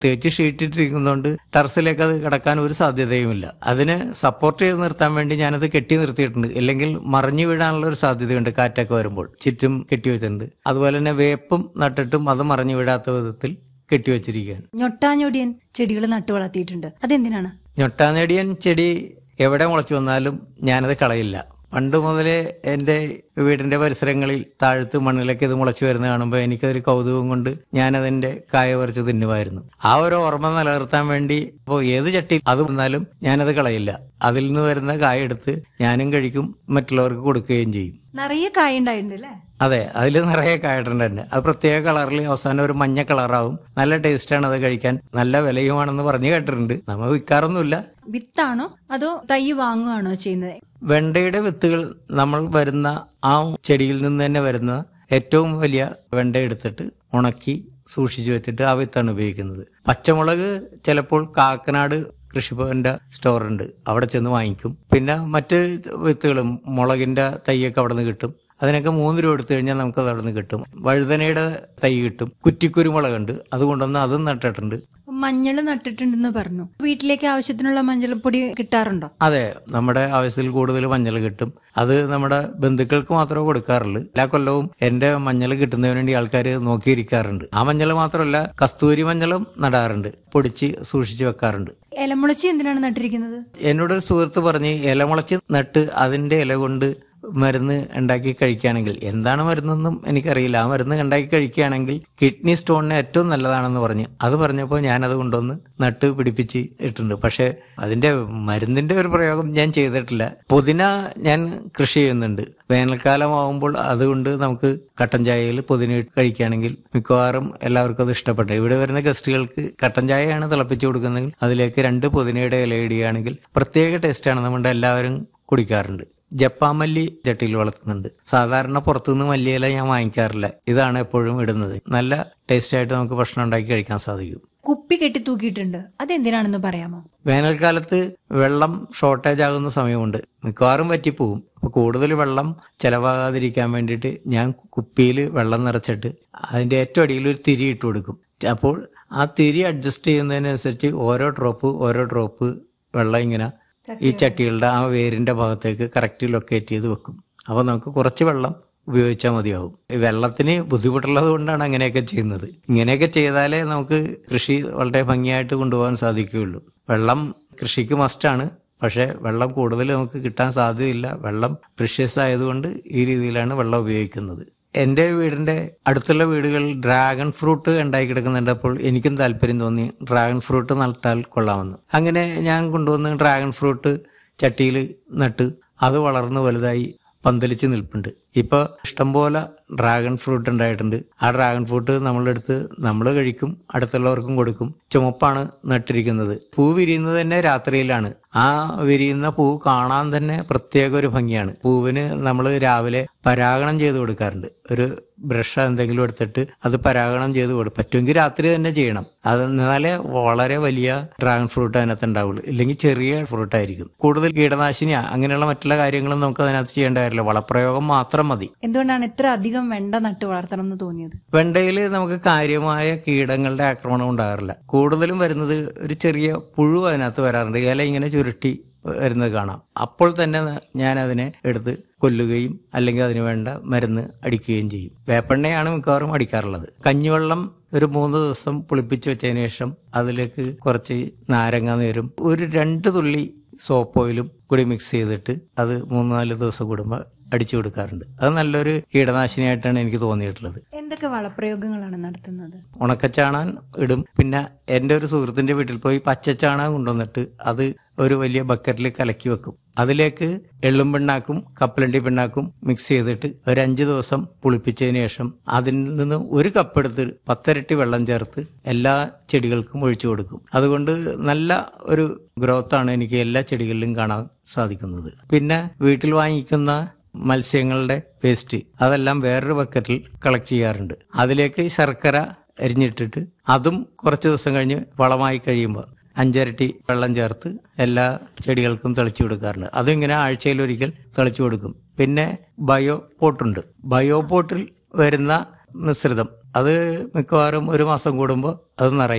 തേച്ച് ഷീറ്റിട്ടിരിക്കുന്നതുകൊണ്ട് ടെറസിലേക്ക് അത് കിടക്കാൻ ഒരു സാധ്യതയുമില്ല അതിന് സപ്പോർട്ട് ചെയ്ത് നിർത്താൻ വേണ്ടി ഞാനത് കെട്ടി നിർത്തിയിട്ടുണ്ട് ഇല്ലെങ്കിൽ മറിഞ്ഞു വീഴാനുള്ള ഒരു സാധ്യതയുണ്ട് കാറ്റൊക്കെ വരുമ്പോൾ ചുറ്റും കെട്ടി വെച്ചിട്ടുണ്ട് അതുപോലെ തന്നെ വേപ്പും നട്ടിട്ടും അത് മറിഞ്ഞു വീഴാത്ത വിധത്തിൽ കെട്ടിവെച്ചിരിക്കുകയാണ് ഞൊട്ടാഞ്ഞൊടിയൻ ചെടികൾ നട്ടു വളർത്തിയിട്ടുണ്ട് അതെന്തിനാണ് ഞൊട്ടാനേടിയൻ ചെടി എവിടെ മുളച്ചു വന്നാലും ഞാനത് കളയില്ല പണ്ട് മുതലേ എൻ്റെ വീടിന്റെ പരിസരങ്ങളിൽ താഴത്ത് മണ്ണിലൊക്കെ ഇത് മുളച്ചു വരുന്ന കാണുമ്പോൾ എനിക്കതൊരു കൗതുകം കൊണ്ട് ഞാനതിന്റെ കായ പറിച്ച് തിന്നുമായിരുന്നു ആ ഒരു ഓർമ്മ നിലനിർത്താൻ വേണ്ടി ഇപ്പോൾ ഏത് ചട്ടി അത് വന്നാലും ഞാനത് കളയില്ല അതിൽ നിന്ന് വരുന്ന കായ എടുത്ത് ഞാനും കഴിക്കും മറ്റുള്ളവർക്ക് കൊടുക്കുകയും ചെയ്യും നിറയെ കായ ഉണ്ടായിട്ടുണ്ട് അല്ലേ അതെ അതിൽ നിറയെ കായിട്ടുണ്ട് തന്നെ അത് പ്രത്യേക കളറിൽ അവസാനം ഒരു മഞ്ഞ കളറാവും നല്ല ടേസ്റ്റാണ് അത് കഴിക്കാൻ നല്ല വിലയുമാണെന്ന് പറഞ്ഞു കേട്ടിട്ടുണ്ട് നമ്മൾ വിൽക്കാറൊന്നുമില്ല വിത്താണോ അതോ തൈ വാങ്ങുകയാണോ ചെയ്യുന്നത് വെണ്ടയുടെ വിത്തുകൾ നമ്മൾ വരുന്ന ആ ചെടിയിൽ നിന്ന് തന്നെ വരുന്ന ഏറ്റവും വലിയ വെണ്ട എടുത്തിട്ട് ഉണക്കി സൂക്ഷിച്ചു വെച്ചിട്ട് ആ വിത്താണ് ഉപയോഗിക്കുന്നത് പച്ചമുളക് ചിലപ്പോൾ കാക്കനാട് കൃഷിഭവന്റെ സ്റ്റോറുണ്ട് അവിടെ ചെന്ന് വാങ്ങിക്കും പിന്നെ മറ്റ് വിത്തുകളും മുളകിന്റെ തൈയൊക്കെ അവിടെ നിന്ന് കിട്ടും അതിനൊക്കെ മൂന്ന് രൂപ എടുത്തു കഴിഞ്ഞാൽ നമുക്ക് അത് അവിടെ നിന്ന് കിട്ടും വഴുതനയുടെ തൈ കിട്ടും കുറ്റിക്കുരുമുളകുണ്ട് അത് കൊണ്ടുവന്ന് അതും നട്ടിട്ടുണ്ട് മഞ്ഞൾ നട്ടിട്ടുണ്ടെന്ന് പറഞ്ഞു വീട്ടിലേക്ക് ആവശ്യത്തിനുള്ള മഞ്ഞൾപ്പൊടി കിട്ടാറുണ്ടോ അതെ നമ്മുടെ ആവശ്യത്തിൽ കൂടുതൽ മഞ്ഞൾ കിട്ടും അത് നമ്മുടെ ബന്ധുക്കൾക്ക് മാത്രമേ കൊടുക്കാറുള്ളൂ എല്ലാ കൊല്ലവും എന്റെ മഞ്ഞൾ കിട്ടുന്നതിന് വേണ്ടി ആൾക്കാർ നോക്കിയിരിക്കാറുണ്ട് ആ മഞ്ഞൾ മാത്രമല്ല കസ്തൂരി മഞ്ഞളും നടാറുണ്ട് പൊടിച്ച് സൂക്ഷിച്ച് വെക്കാറുണ്ട് ഇലമുളച്ചി എന്തിനാണ് നട്ടിരിക്കുന്നത് എന്നോടൊരു സുഹൃത്ത് പറഞ്ഞ് ഇലമുളച്ച് നട്ട് അതിന്റെ ഇല കൊണ്ട് മരുന്ന് ഉണ്ടാക്കി കഴിക്കുകയാണെങ്കിൽ എന്താണ് മരുന്നെന്നും എനിക്കറിയില്ല ആ മരുന്ന് ഉണ്ടാക്കി കഴിക്കുകയാണെങ്കിൽ കിഡ്നി സ്റ്റോണിന് ഏറ്റവും നല്ലതാണെന്ന് പറഞ്ഞ് അത് പറഞ്ഞപ്പോൾ ഞാനത് കൊണ്ടുവന്ന് നട്ട് പിടിപ്പിച്ച് ഇട്ടിട്ടുണ്ട് പക്ഷേ അതിന്റെ മരുന്നിന്റെ ഒരു പ്രയോഗം ഞാൻ ചെയ്തിട്ടില്ല പുതിന ഞാൻ കൃഷി ചെയ്യുന്നുണ്ട് വേനൽക്കാലം ആവുമ്പോൾ അതുകൊണ്ട് നമുക്ക് കട്ടൻ ചായയിൽ പുതിന ഇട്ട് കഴിക്കുകയാണെങ്കിൽ മിക്കവാറും എല്ലാവർക്കും അത് ഇഷ്ടപ്പെട്ടു ഇവിടെ വരുന്ന ഗസ്റ്റുകൾക്ക് കട്ടൻ ചായയാണ് തിളപ്പിച്ചു കൊടുക്കുന്നതെങ്കിൽ അതിലേക്ക് രണ്ട് പുതിനയുടെ ഇല ഇടുകയാണെങ്കിൽ പ്രത്യേക ടേസ്റ്റാണ് നമ്മുടെ എല്ലാവരും കുടിക്കാറുണ്ട് ജപ്പാമല്ലി ചട്ടിയിൽ വളർത്തുന്നുണ്ട് സാധാരണ പുറത്തുനിന്ന് മല്ലിയില ഞാൻ വാങ്ങിക്കാറില്ല ഇതാണ് എപ്പോഴും ഇടുന്നത് നല്ല ടേസ്റ്റ് ആയിട്ട് നമുക്ക് ഭക്ഷണം ഉണ്ടാക്കി കഴിക്കാൻ സാധിക്കും കുപ്പി കെട്ടി തൂക്കിയിട്ടുണ്ട് അതെന്തിനാണെന്ന് പറയാമോ വേനൽക്കാലത്ത് വെള്ളം ഷോർട്ടേജ് ആകുന്ന സമയമുണ്ട് മിക്കവാറും പറ്റിപ്പോവും അപ്പൊ കൂടുതൽ വെള്ളം ചെലവാകാതിരിക്കാൻ വേണ്ടിയിട്ട് ഞാൻ കുപ്പിയിൽ വെള്ളം നിറച്ചിട്ട് അതിന്റെ ഏറ്റവും അടിയിൽ ഒരു തിരി ഇട്ട് കൊടുക്കും അപ്പോൾ ആ തിരി അഡ്ജസ്റ്റ് ചെയ്യുന്നതിനനുസരിച്ച് ഓരോ ഡ്രോപ്പ് ഓരോ ഡ്രോപ്പ് വെള്ളം ഇങ്ങനെ ഈ ചട്ടികളുടെ ആ വേരിന്റെ ഭാഗത്തേക്ക് കറക്റ്റ് ലൊക്കേറ്റ് ചെയ്ത് വെക്കും അപ്പോൾ നമുക്ക് കുറച്ച് വെള്ളം ഉപയോഗിച്ചാൽ മതിയാവും ഈ വെള്ളത്തിന് ബുദ്ധിമുട്ടുള്ളത് കൊണ്ടാണ് അങ്ങനെയൊക്കെ ചെയ്യുന്നത് ഇങ്ങനെയൊക്കെ ചെയ്താലേ നമുക്ക് കൃഷി വളരെ ഭംഗിയായിട്ട് കൊണ്ടുപോകാൻ സാധിക്കുകയുള്ളൂ വെള്ളം കൃഷിക്ക് മസ്റ്റാണ് പക്ഷേ വെള്ളം കൂടുതൽ നമുക്ക് കിട്ടാൻ സാധ്യതയില്ല വെള്ളം പ്രഷ്യസ് ആയതുകൊണ്ട് ഈ രീതിയിലാണ് വെള്ളം ഉപയോഗിക്കുന്നത് എൻ്റെ വീടിൻ്റെ അടുത്തുള്ള വീടുകളിൽ ഡ്രാഗൺ ഫ്രൂട്ട് ഉണ്ടായി കിടക്കുന്നുണ്ട് അപ്പോൾ എനിക്കും താല്പര്യം തോന്നി ഡ്രാഗൺ ഫ്രൂട്ട് നട്ടാൽ കൊള്ളാമെന്ന് അങ്ങനെ ഞാൻ കൊണ്ടുവന്ന് ഡ്രാഗൺ ഫ്രൂട്ട് ചട്ടിയിൽ നട്ട് അത് വളർന്ന് വലുതായി പന്തലിച്ച് നിൽപ്പുണ്ട് ഇപ്പോൾ ഇഷ്ടംപോലെ ഡ്രാഗൺ ഫ്രൂട്ട് ഉണ്ടായിട്ടുണ്ട് ആ ഡ്രാഗൺ ഫ്രൂട്ട് നമ്മളെടുത്ത് നമ്മൾ കഴിക്കും അടുത്തുള്ളവർക്കും കൊടുക്കും ചുമപ്പാണ് നട്ടിരിക്കുന്നത് പൂ വിരിയുന്നത് തന്നെ രാത്രിയിലാണ് ആ വിരിയുന്ന പൂ കാണാൻ തന്നെ പ്രത്യേക ഒരു ഭംഗിയാണ് പൂവിന് നമ്മൾ രാവിലെ പരാഗണം ചെയ്ത് കൊടുക്കാറുണ്ട് ഒരു ബ്രഷ് എന്തെങ്കിലും എടുത്തിട്ട് അത് പരാഗണം ചെയ്ത് കൊടുക്കും പറ്റുമെങ്കിൽ രാത്രി തന്നെ ചെയ്യണം അത് എന്നാലേ വളരെ വലിയ ഡ്രാഗൺ ഫ്രൂട്ട് അതിനകത്ത് ഉണ്ടാവുള്ളൂ ഇല്ലെങ്കിൽ ചെറിയ ഫ്രൂട്ട് ആയിരിക്കും കൂടുതൽ കീടനാശിനി അങ്ങനെയുള്ള മറ്റുള്ള കാര്യങ്ങളും നമുക്ക് അതിനകത്ത് ചെയ്യേണ്ട കാര്യമില്ല വളപ്രയോഗം മാത്രം മതി എന്തുകൊണ്ടാണ് ഇത്ര അധികം വെണ്ട നട്ട് വളർത്തണം എന്ന് തോന്നിയത് വെണ്ടയിൽ നമുക്ക് കാര്യമായ കീടങ്ങളുടെ ആക്രമണം ഉണ്ടാകാറില്ല കൂടുതലും വരുന്നത് ഒരു ചെറിയ പുഴു അതിനകത്ത് വരാറുണ്ട് ഇല ഇങ്ങനെ ചുരുട്ടി വരുന്നത് കാണാം അപ്പോൾ തന്നെ ഞാൻ അതിനെ എടുത്ത് കൊല്ലുകയും അല്ലെങ്കിൽ അതിന് വേണ്ട മരുന്ന് അടിക്കുകയും ചെയ്യും വേപ്പെണ്ണയാണ് മിക്കവാറും അടിക്കാറുള്ളത് കഞ്ഞിവെള്ളം ഒരു മൂന്ന് ദിവസം പുളിപ്പിച്ച് വെച്ചതിന് ശേഷം അതിലേക്ക് കുറച്ച് നാരങ്ങ നീരും ഒരു രണ്ട് തുള്ളി സോപ്പ് ഓയിലും കൂടി മിക്സ് ചെയ്തിട്ട് അത് മൂന്ന് നാല് ദിവസം കൂടുമ്പോൾ അടിച്ചു കൊടുക്കാറുണ്ട് അത് നല്ലൊരു കീടനാശിനിയായിട്ടാണ് എനിക്ക് തോന്നിയിട്ടുള്ളത് എന്തൊക്കെ വളപ്രയോഗങ്ങളാണ് നടത്തുന്നത് ഉണക്കച്ചാണാൻ ഇടും പിന്നെ എൻ്റെ ഒരു സുഹൃത്തിന്റെ വീട്ടിൽ പോയി പച്ചച്ചാണാൻ കൊണ്ടുവന്നിട്ട് അത് ഒരു വലിയ ബക്കറ്റിൽ കലക്കി വെക്കും അതിലേക്ക് എള്ളും പിണ്ണാക്കും കപ്പലണ്ടി പിണ്ണാക്കും മിക്സ് ചെയ്തിട്ട് ഒരു അഞ്ച് ദിവസം പുളിപ്പിച്ചതിന് ശേഷം അതിൽ നിന്ന് ഒരു കപ്പെടുത്ത് പത്തരട്ടി വെള്ളം ചേർത്ത് എല്ലാ ചെടികൾക്കും ഒഴിച്ചു കൊടുക്കും അതുകൊണ്ട് നല്ല ഒരു ഗ്രോത്താണ് എനിക്ക് എല്ലാ ചെടികളിലും കാണാൻ സാധിക്കുന്നത് പിന്നെ വീട്ടിൽ വാങ്ങിക്കുന്ന മത്സ്യങ്ങളുടെ വേസ്റ്റ് അതെല്ലാം വേറൊരു ബക്കറ്റിൽ കളക്ട് ചെയ്യാറുണ്ട് അതിലേക്ക് ശർക്കര അരിഞ്ഞിട്ടിട്ട് അതും കുറച്ച് ദിവസം കഴിഞ്ഞ് വളമായി കഴിയുമ്പോൾ അഞ്ചരട്ടി വെള്ളം ചേർത്ത് എല്ലാ ചെടികൾക്കും തെളിച്ചു കൊടുക്കാറുണ്ട് അതിങ്ങനെ ആഴ്ചയിലൊരിക്കൽ തെളിച്ചു കൊടുക്കും പിന്നെ ബയോ പോട്ടുണ്ട് ബയോ പോട്ടിൽ വരുന്ന മിശ്രിതം അത് മിക്കവാറും ഒരു മാസം കൂടുമ്പോൾ അത് നിറയും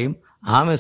ആ